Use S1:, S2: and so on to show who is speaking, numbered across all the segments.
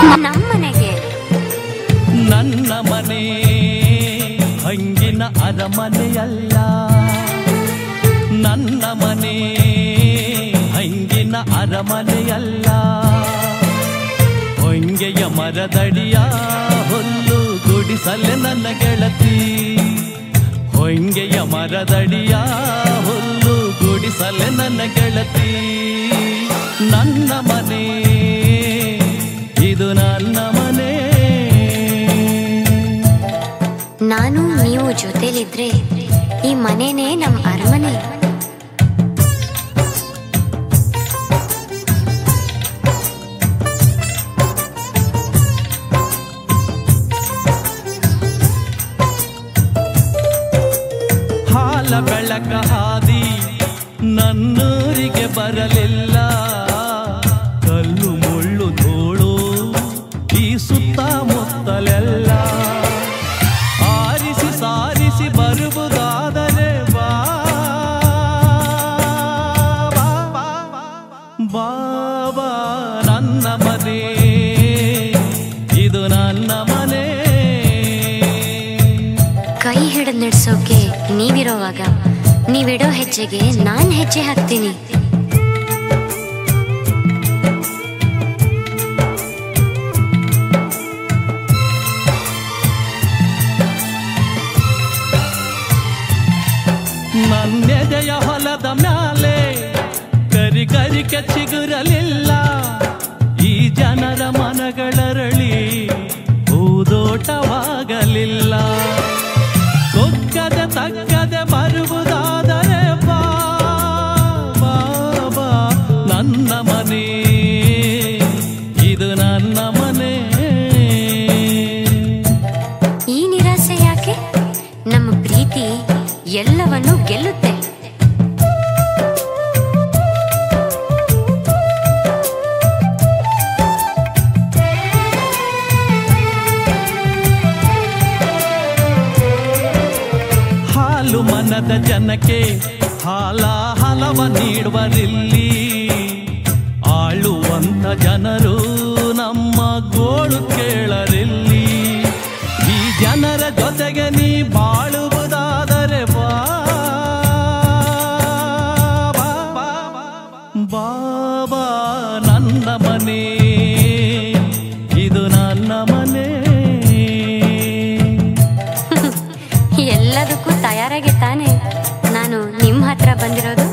S1: ನಮ್ಮನೆಗೆ
S2: ನನ್ನ ಮನೆ ಹಂಗಿನ ಅರಮನೆಯಲ್ಲ ನನ್ನ ಮನೆ ಹಂಗಿನ ಅರಮನೆಯಲ್ಲ ಹೊಂಗೆಯ ಮರದಡಿಯ ಹುಲ್ಲು ಗುಡಿಸಲೆ ನನ್ನ ಗೆಳತಿ ಹೊಂಗೆಯ ಮರದಡಿಯ ಹುಲ್ಲು ಗುಡಿಸಲೆ ನನ್ನ ಗೆಳತಿ ನನ್ನ ಮನೆ ಇದು ನನ್ನ ಮನೆ
S1: ನಾನು ನೀವು ಜೊತೆಲಿದ್ರೆ ಈ ಮನೆನೇ ನಮ್ ಅರಮನೆ
S2: ಹಾಲ ಬೆಳಕ ಹಾದಿ ನನ್ನೂರಿಗೆ ಬರಲಿಲ್ಲ ಕಲ್ಲು ಮುಳ್ಳು ಧೂಳು ಈ ಸುತ್ತಮುತ್ತಲೆಲ್ಲ ಆರಿಸಿ ಸಾರಿಸಿ ಬರುವುದಾದರೆ ಬಾ ಬಾ, ಬಾ, ಬಾಬಾ ನನ್ನ ಮನೆ ಇದು ನನ್ನ ಮನೆ
S1: ಕೈ ಹಿಡಿದು ನಡೆಸೋಕೆ ನೀವಿರೋವಾಗ ನೀವಿಡೋ ಹೆಜ್ಜೆಗೆ ನಾನ್ ಹೆಜ್ಜೆ ಹಾಕ್ತೀನಿ
S2: ನನ್ನೆದೆಯ ಹೊಲದ ಮ್ಯಾಲೆ ಕರಿ ಕರಿಕೆ ಚಿಗುರಲಿಲ್ಲ ಈ ಜನರ ಮನಗಳರಳಿ ಹೂದೋಟವಾಗಲಿಲ್ಲ ಕೊಕ್ಕದೆ ತಕ್ಕದೆ ಬರುವುದಾದರೆ ಬಾ ಬಾ, ಬಾ, ನನ್ನ ಮನೆ ಇದು ನನ್ನ ಮನೆ
S1: ಈ ನಿರಾಸೆ ಯಾಕೆ ನಮ್ಮ ಪ್ರೀತಿ ಎಲ್ಲವನ್ನೂ ಗೆಲ್ಲುತ್ತೆ
S2: ಹಾಲು ಮನದ ಜನಕ್ಕೆ ಹಾಲ ಹಲವ ನೀಡುವರಿಲ್ಲಿ ಆಳುವಂತ ಜನರು ನಮ್ಮ ಗೋಳು ಕೇಳರಿಲ್ಲಿ ಈ ಜನರ ಜೊತೆಗೆ ನೀ ಬಾಳುವುದಾದರೆ ಬಾ ಬಾ, ಬಾ, ಬಾಬಾ ನನ್ನ ಮನೆ ಇದು ನನ್ನ ಮನೆ
S1: ಎಲ್ಲದಕ್ಕೂ ತಯಾರಾಗಿ ತಾನೆ ನಾನು ನಿಮ್ಮ ಹತ್ರ ಬಂದಿರೋದು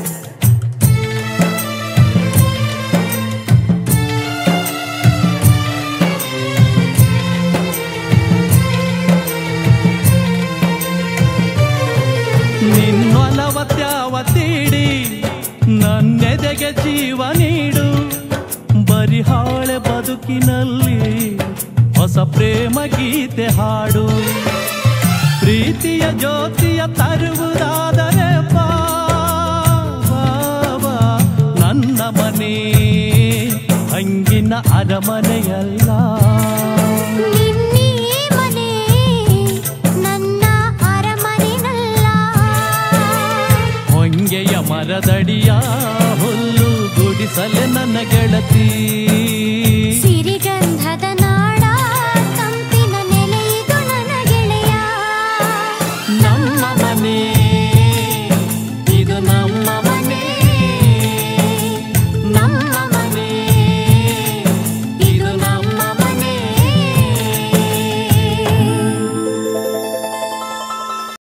S2: ನಿನ್ನೊಲವ ತ್ಯಾವ ತೀಡಿ ನನ್ನೆದೆಗೆ ಜೀವ ನೀಡು ಬರಿಹಾಳೆ ಬದುಕಿನಲ್ಲಿ ಹೊಸ ಪ್ರೇಮ ಗೀತೆ ಹಾಡು ಪ್ರೀತಿಯ ಜ್ಯೋತಿಯ ತರುವುದಾದರೆ ಬಾ ಬಾ, ಬಾ, ನನ್ನ ಮನೆ ಹಂಗಿನ ಅರಮನೆಯಲ್ಲ
S1: ನಿನ್ನೀ ಮನೆ ನನ್ನ ಅರಮನೆನಲ್ಲ
S2: ಹೊಂಗೆಯ ಮರದಡಿಯ ಹುಲ್ಲು ಗುಡಿಸಲೆ ನನ್ನ ಗೆಳತಿ